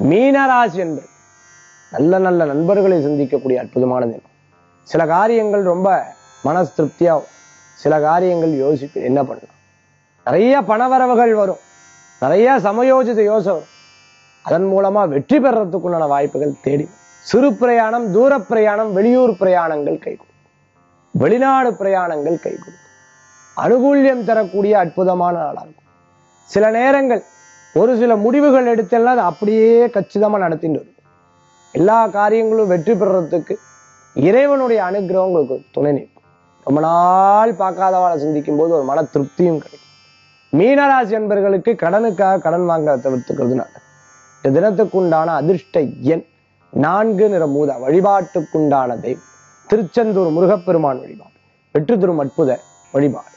மீனராசி என்பது நல்ல நல்ல நண்பர்களை சந்திக்கக்கூடிய அற்புதமான தினம் சில காரியங்கள் ரொம்ப மனசு திருப்தியாகும் சில காரியங்கள் யோசிப்பு என்ன பண்ணலாம் நிறைய பணவரவுகள் வரும் நிறைய சமயோஜித யோசனை வரும் அதன் மூலமா வெற்றி பெறறதுக்குண்டான வாய்ப்புகள் தேடி வரும். சிறு பிரயாணம் தூர பிரயாணம் வெளியூர் பிரயாணங்கள் கைகூடும் வெளிநாடு பிரயாணங்கள் கைகூடும் அனுகூல்யம் தரக்கூடிய அற்புதமான நாளா இருக்கும் சில நேரங்கள் ஒரு சில முடிவுகள் எடுத்தெல்லாம் அது அப்படியே கச்சிதமா நடத்திட்டு வரும் எல்லா காரியங்களும் வெற்றி பெறறதுக்கு இறைவனுடைய அனுகிரகம் உங்களுக்கு துணை நிற்கும் ரொம்ப நாள் பார்க்காதவாளை சிந்திக்கும் போது ஒரு மன திருப்தியும் கிடைக்கும் மீனராசி என்பர்களுக்கு கடனுக்காக கடன் வாங்க தவிர்த்துக்கிறது நல்லது இந்த தினத்துக்குண்டான அதிர்ஷ்ட எண் நான்கு நிற மூத வழிபாட்டுக்குண்டான தெய்வம் திருச்செந்தூர் முருகப்பெருமான் வழிபாடு வெற்றி தரும் அற்புத வழிபாடு